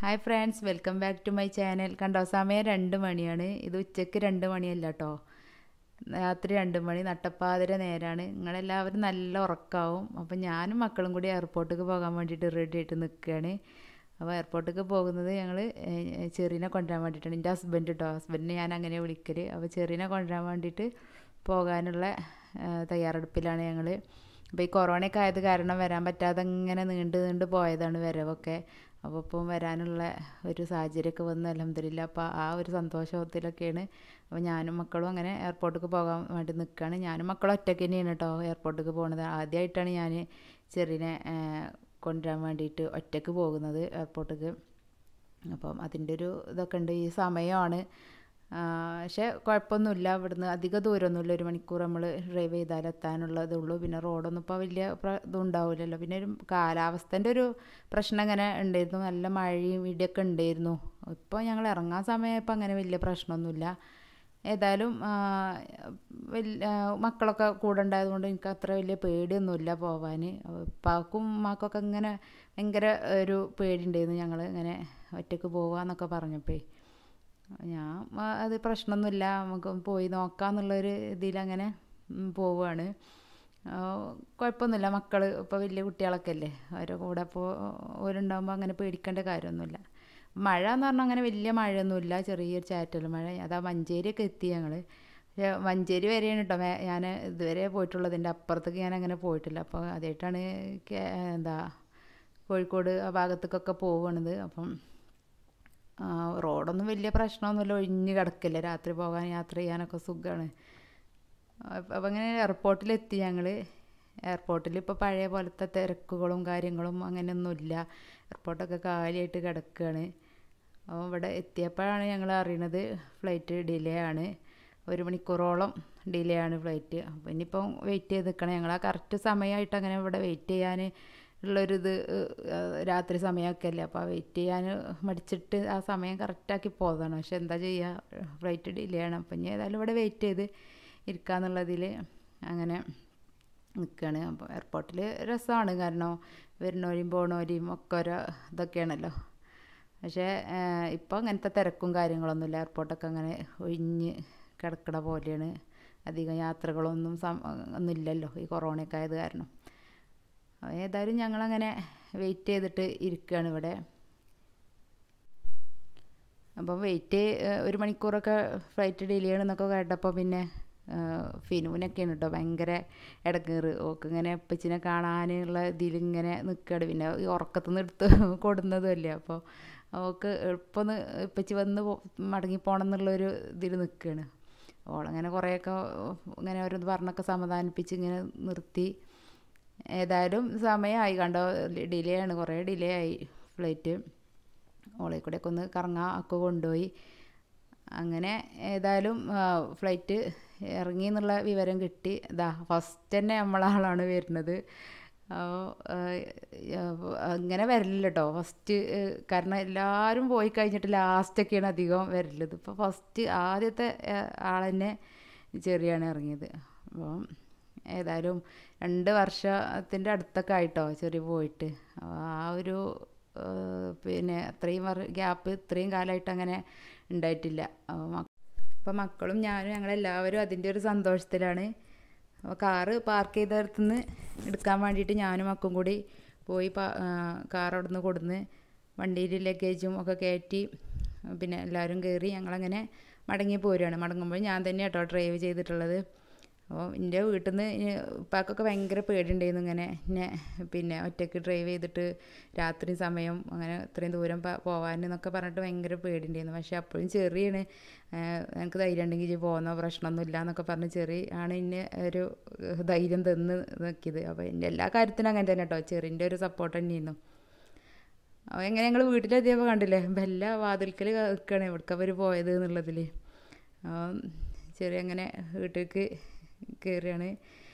hi friends welcome back to my channel കണ്ടോ സമയം രണ്ട് മണിയാണ് ഇത് ഉച്ചയ്ക്ക് രണ്ട് മണിയല്ല കേട്ടോ രാത്രി രണ്ട് മണി നട്ടപ്പാതിര നേരാണ് നിങ്ങളെല്ലാവരും നല്ല ഉറക്കാവും അപ്പം ഞാനും മക്കളും കൂടി എയർപോർട്ടിലേക്ക് പോകാൻ വേണ്ടിയിട്ട് റെഡി ആയിട്ട് നിൽക്കുകയാണ് അപ്പോൾ എയർപോർട്ടിലേക്ക് പോകുന്നത് ഞങ്ങൾ ചെറീനെ കൊണ്ടുവരാൻ വേണ്ടിയിട്ടാണ് എൻ്റെ ഹസ്ബൻഡ് കേട്ടോ ഹസ്ബൻഡിനെ ഞാൻ അങ്ങനെ വിളിക്കൽ അപ്പോൾ ചെറീനെ കൊണ്ടുവരാൻ വേണ്ടിയിട്ട് പോകാനുള്ള തയ്യാറെടുപ്പിലാണ് ഞങ്ങൾ അപ്പോൾ ഈ കൊറോണയൊക്കെ ആയത് കാരണം വരാൻ പറ്റാതെ ഇങ്ങനെ നീണ്ട് നീണ്ട് പോയതാണ് വരവൊക്കെ അപ്പോൾ ഇപ്പം വരാനുള്ള ഒരു സാഹചര്യമൊക്കെ വന്ന് അലഹമില്ല അപ്പോൾ ആ ഒരു സന്തോഷത്തിലൊക്കെയാണ് അപ്പോൾ ഞാനും മക്കളും അങ്ങനെ എയർപോർട്ടിലേക്ക് പോകാൻ വേണ്ടി നിൽക്കുകയാണ് ഞാനും മക്കളും ഒറ്റയ്ക്ക് തന്നെയാണ് കേട്ടോ എയർപോർട്ടിലേക്ക് പോകുന്നത് ആദ്യമായിട്ടാണ് ഞാൻ ചെറിയനെ കൊണ്ടുവരാൻ വേണ്ടിയിട്ട് ഒറ്റയ്ക്ക് പോകുന്നത് എയർപോർട്ടിലേക്ക് അപ്പം അതിൻ്റെ ഒരു ഇതൊക്കെ ഉണ്ട് ഈ സമയമാണ് പക്ഷേ കുഴപ്പമൊന്നുമില്ല ഇവിടുന്ന് അധിക ദൂരമൊന്നുമില്ല ഒരു മണിക്കൂർ നമ്മൾ ഡ്രൈവ് ചെയ്താൽ എത്താനുള്ളതേ ഉള്ളൂ പിന്നെ റോഡൊന്നും ഇപ്പോൾ വലിയ ഇതും ഉണ്ടാവില്ലല്ലോ പിന്നെ ഒരു കാലാവസ്ഥൻ്റെ ഒരു പ്രശ്നം ഇങ്ങനെ ഉണ്ടായിരുന്നു നല്ല മഴയും ഇടിയൊക്കെ ഉണ്ടായിരുന്നു ഇപ്പോൾ ഞങ്ങൾ ഇറങ്ങാൻ സമയമായപ്പോൾ അങ്ങനെ വലിയ പ്രശ്നമൊന്നുമില്ല ഏതായാലും വലിയ മക്കളൊക്കെ കൂടെ ഉണ്ടായതുകൊണ്ട് എനിക്ക് അത്ര വലിയ പേടിയൊന്നുമില്ല പോവാൻ ഉപ്പാക്കും ഉമ്മാക്കൊക്കെ ഇങ്ങനെ ഭയങ്കര ഒരു പേടിയുണ്ടായിരുന്നു ഞങ്ങൾ ഇങ്ങനെ ഒറ്റയ്ക്ക് പോവാന്നൊക്കെ പറഞ്ഞപ്പോൾ ഞാൻ അത് പ്രശ്നമൊന്നുമില്ല നമുക്ക് പോയി നോക്കാമെന്നുള്ളൊരു ഇതിലങ്ങനെ പോവുകയാണ് കുഴപ്പമൊന്നുമില്ല മക്കൾ ഇപ്പോൾ വലിയ കുട്ടികളൊക്കെ അല്ലേ അവരുടെ കൂടെ അപ്പോൾ ഓരുണ്ടാകുമ്പോൾ അങ്ങനെ പേടിക്കേണ്ട കാര്യമൊന്നുമില്ല മഴ എന്ന് പറഞ്ഞാൽ അങ്ങനെ വലിയ മഴയൊന്നുമില്ല ചെറിയൊരു ചാറ്റൽ മഴ അതാ മഞ്ചേരിയൊക്കെ എത്തി ഞങ്ങൾ പക്ഷേ മഞ്ചേരി വരെയാണ് കേട്ടോ ഞാൻ ഇതുവരെ പോയിട്ടുള്ളത് എൻ്റെ അപ്പുറത്തേക്ക് ഞാൻ അങ്ങനെ പോയിട്ടില്ല അപ്പോൾ ആദ്യമായിട്ടാണ് എന്താ കോഴിക്കോട് ആ ഭാഗത്തേക്കൊക്കെ പോവുകയാണിത് അപ്പം റോഡൊന്നും വലിയ പ്രശ്നമൊന്നുമില്ല ഒഴിഞ്ഞ് കിടക്കില്ല രാത്രി പോകാൻ യാത്ര ചെയ്യാനൊക്കെ സുഖമാണ് അപ്പം അങ്ങനെ എയർപോർട്ടിലെത്തി ഞങ്ങൾ എയർപോർട്ടിൽ ഇപ്പോൾ പഴയ പോലത്തെ തിരക്കുകളും കാര്യങ്ങളും അങ്ങനെയൊന്നുമില്ല എയർപോർട്ടൊക്കെ കാലിയായിട്ട് കിടക്കുകയാണ് അപ്പോൾ ഇവിടെ എത്തിയപ്പോഴാണ് ഞങ്ങൾ അറിയണത് ഫ്ലൈറ്റ് ഡിലേ ആണ് ഒരു മണിക്കൂറോളം ഡിലേ ആണ് ഫ്ലൈറ്റ് അപ്പോൾ ഇനിയിപ്പം വെയിറ്റ് ചെയ്ത് നിൽക്കണം ഞങ്ങൾ ആ കറക്റ്റ് സമയമായിട്ട് അങ്ങനെ ഇവിടെ വെയിറ്റ് ചെയ്യാൻ ഉള്ളൊരിത് രാത്രി സമയമൊക്കെ അല്ലേ അപ്പോൾ വെയിറ്റ് ചെയ്യാൻ മടിച്ചിട്ട് ആ സമയം കറക്റ്റാക്കി പോയതാണ് പക്ഷെ എന്താ ചെയ്യുക ഫ്ലൈറ്റ് ഡിലേ ആണ് അപ്പം ഇനി ഏതായാലും ഇവിടെ വെയിറ്റ് ചെയ്ത് ഇരിക്കാന്നുള്ളതിൽ അങ്ങനെ നിൽക്കുകയാണ് അപ്പോൾ എയർപോർട്ടിൽ രസമാണ് കാരണം വരുന്നവരെയും പോണവരെയും ഒക്കെ ഓരോ ഇതൊക്കെയാണല്ലോ പക്ഷേ ഇപ്പോൾ അങ്ങനത്തെ തിരക്കും കാര്യങ്ങളൊന്നുമില്ല എയർപോർട്ടൊക്കെ അങ്ങനെ ഒഴിഞ്ഞ് കിടക്കണ പോലെയാണ് അധികം യാത്രകളൊന്നും ഒന്നുമില്ലല്ലോ ഈ കൊറോണയൊക്കെ ആയത് കാരണം ഏതായാലും ഞങ്ങളങ്ങനെ വെയിറ്റ് ചെയ്തിട്ട് ഇരിക്കുകയാണ് ഇവിടെ അപ്പം വെയിറ്റ് ഒരു മണിക്കൂറൊക്കെ ഫ്ലൈറ്റ് ഡിലേ ആണെന്നൊക്കെ കേട്ടപ്പോൾ പിന്നെ ഫിനുവിനൊക്കെയാണ് കേട്ടോ ഭയങ്കര ഇടങ്ങേറ് ഓക്ക് ഇങ്ങനെ ഉപ്പച്ചിനെ കാണാനുള്ള ഇതിലിങ്ങനെ നിൽക്കുകയാണ് പിന്നെ ഈ ഉറക്കത്തുനിന്ന് എടുത്ത് കൊടുന്നതുമല്ലേ അപ്പോൾ അവൾക്ക് എളുപ്പമൊന്ന് ഉപ്പച്ചി വന്ന് മടങ്ങി പോകണം എന്നുള്ളൊരു ഇതിൽ നിൽക്കുകയാണ് ഓളങ്ങനെ കുറേയൊക്കെ ഇങ്ങനെ ഓരോന്ന് പറഞ്ഞൊക്കെ സമാധാനിപ്പിച്ച് ഇങ്ങനെ നിർത്തി ഏതായാലും സമയമായി കണ്ടോ ഡിലേ ആണ് കുറേ ഡിലേ ആയി ഫ്ലൈറ്റ് ഓളെ കൂടെയൊക്കെ ഒന്ന് കറങ്ങാൻ ഒക്കെ കൊണ്ടുപോയി അങ്ങനെ ഏതായാലും ഫ്ലൈറ്റ് ഇറങ്ങി എന്നുള്ള വിവരം കിട്ടി ഇതാ ഫസ്റ്റ് തന്നെ നമ്മളാളാണ് വരുന്നത് അങ്ങനെ വരില്ല കേട്ടോ ഫസ്റ്റ് കാരണം എല്ലാവരും പോയി കഴിഞ്ഞിട്ട് ലാസ്റ്റൊക്കെയാണ് അധികം വരലുള്ളത് ഇപ്പോൾ ഫസ്റ്റ് ആദ്യത്തെ ആളെന്നെ ചെറിയാണ് ഇറങ്ങിയത് അപ്പം ഏതായാലും രണ്ട് വർഷത്തിൻ്റെ അടുത്തൊക്കെ ആയിട്ടോ ചെറിയ പോയിട്ട് ആ ഒരു പിന്നെ അത്രയും ഗ്യാപ്പ് ഇത്രയും കാലമായിട്ട് അങ്ങനെ ഉണ്ടായിട്ടില്ല അപ്പോൾ മക്കളും ഞാനും ഞങ്ങളെല്ലാവരും അതിൻ്റെ ഒരു സന്തോഷത്തിലാണ് അപ്പോൾ കാറ് പാർക്ക് ചെയ്തിടത്തുനിന്ന് എടുക്കാൻ വേണ്ടിയിട്ട് ഞാനും മക്കും കൂടി പോയി കാർ അവിടെ നിന്ന് കൊടുന്ന് വണ്ടിയിൽ ലഗേജും ഒക്കെ കയറ്റി പിന്നെ എല്ലാവരും കയറി ഞങ്ങളങ്ങനെ മടങ്ങി പോരുകയാണ് മടങ്ങുമ്പോൾ ഞാൻ തന്നെ കേട്ടോ ഡ്രൈവ് ചെയ്തിട്ടുള്ളത് അപ്പോൾ എൻ്റെ വീട്ടിൽ നിന്ന് ഉപ്പാക്കൊക്കെ ഭയങ്കര പേടിയുണ്ടായിരുന്നു ഇങ്ങനെ എന്നെ പിന്നെ ഒറ്റയ്ക്ക് ഡ്രൈവ് ചെയ്തിട്ട് രാത്രി സമയം അങ്ങനെ ഇത്രയും ദൂരം പോകാൻ എന്നൊക്കെ പറഞ്ഞിട്ട് ഭയങ്കര പേടിയുണ്ടായിരുന്നു പക്ഷേ അപ്പോഴും ചെറിയാണ് എനിക്ക് ധൈര്യം ഉണ്ടെങ്കിൽ പോകുന്ന പ്രശ്നമൊന്നുമില്ല എന്നൊക്കെ പറഞ്ഞ് ചെറിയ ആണ് ഇന്നെ ഒരു ധൈര്യം തന്ന് നോക്കിയത് അപ്പോൾ എൻ്റെ എല്ലാ കാര്യത്തിനും അങ്ങനെ തന്നെ കേട്ടോ ചെറിൻ്റെ ഒരു സപ്പോർട്ട് തന്നെയായിരുന്നു അപ്പോൾ എങ്ങനെ ഞങ്ങൾ വീട്ടിലെത്തിയപ്പോൾ കണ്ടില്ലേ ബെല്ല വാതിൽക്കൽ നിൽക്കുകയാണ് എവിടേക്ക് അവർ പോയത് എന്നുള്ളതിൽ ചെറിയ അങ്ങനെ വീട്ടിലേക്ക് കയറുകയാണ്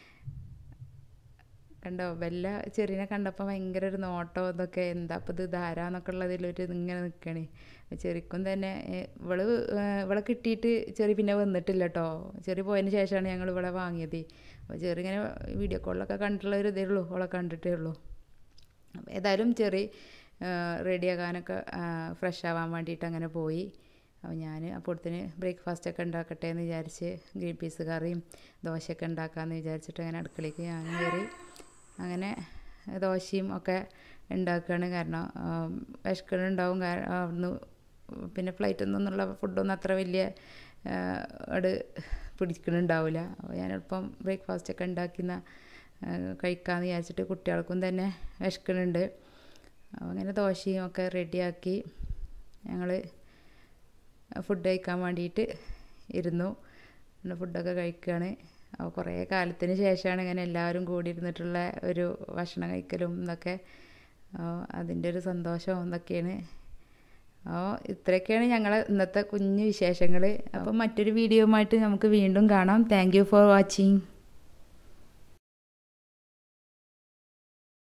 കണ്ടോ വല്ല ചെറിയനെ കണ്ടപ്പോൾ ഭയങ്കര ഒരു നോട്ടം ഇതൊക്കെ എന്താ അപ്പോൾ ഇത് ധാരാന്നൊക്കെ ഉള്ളതിലൊരു ഇങ്ങനെ നിൽക്കണേ ചെറിക്കും തന്നെ ഇവള് ഇവളെ കിട്ടിയിട്ട് ചെറിയ പിന്നെ വന്നിട്ടില്ല കേട്ടോ ചെറിയ പോയതിന് ശേഷമാണ് ഞങ്ങൾ ഇവിടെ വാങ്ങിയത് അപ്പോൾ ചെറിയ ഇങ്ങനെ വീഡിയോ കോളിലൊക്കെ കണ്ടിട്ടുള്ള ഒരു ഇതേ ഉള്ളൂ അവളെ കണ്ടിട്ടേ ഉള്ളൂ അപ്പോൾ ഏതായാലും ചെറിയ റെഡിയാകാനൊക്കെ ഫ്രഷ് ആവാൻ വേണ്ടിയിട്ട് അങ്ങനെ പോയി അപ്പോൾ ഞാൻ അപ്പോഴത്തേന് ബ്രേക്ക്ഫാസ്റ്റൊക്കെ ഉണ്ടാക്കട്ടെ എന്ന് വിചാരിച്ച് ഗ്രീൻ പീസ് കറിയും ദോശയൊക്കെ ഉണ്ടാക്കാമെന്ന് വിചാരിച്ചിട്ട് അങ്ങനെ അടുക്കളയ്ക്ക് ഞാൻ കയറി അങ്ങനെ ദോശയും ഒക്കെ ഉണ്ടാക്കുകയാണ് കാരണം വിശക്കണുണ്ടാവും അവിടുന്ന് പിന്നെ ഫ്ലൈറ്റിൽ നിന്നുള്ള ഫുഡൊന്നും അത്ര വലിയ അത് പിടിക്കണുണ്ടാവില്ല അപ്പോൾ ഞാൻ എളുപ്പം ബ്രേക്ക്ഫാസ്റ്റൊക്കെ ഉണ്ടാക്കുന്ന കഴിക്കാമെന്ന് വിചാരിച്ചിട്ട് കുട്ടികൾക്കും തന്നെ വിശക്കണുണ്ട് അപ്പോൾ അങ്ങനെ ദോശയും ഒക്കെ റെഡിയാക്കി ഞങ്ങൾ ഫുഡ് കഴിക്കാൻ വേണ്ടിയിട്ട് ഇരുന്നു പിന്നെ ഫുഡൊക്കെ കഴിക്കുകയാണ് അപ്പോൾ കുറേ കാലത്തിന് ശേഷമാണ് ഇങ്ങനെ എല്ലാവരും കൂടി ഇരുന്നിട്ടുള്ള ഒരു ഭക്ഷണം കഴിക്കലും ഇതൊക്കെ അതിൻ്റെ ഒരു സന്തോഷവും ഇതൊക്കെയാണ് അപ്പോൾ ഇത്രയൊക്കെയാണ് ഞങ്ങളെ ഇന്നത്തെ കുഞ്ഞു വിശേഷങ്ങൾ അപ്പോൾ മറ്റൊരു വീഡിയോയുമായിട്ട് നമുക്ക് വീണ്ടും കാണാം താങ്ക് ഫോർ വാച്ചിങ്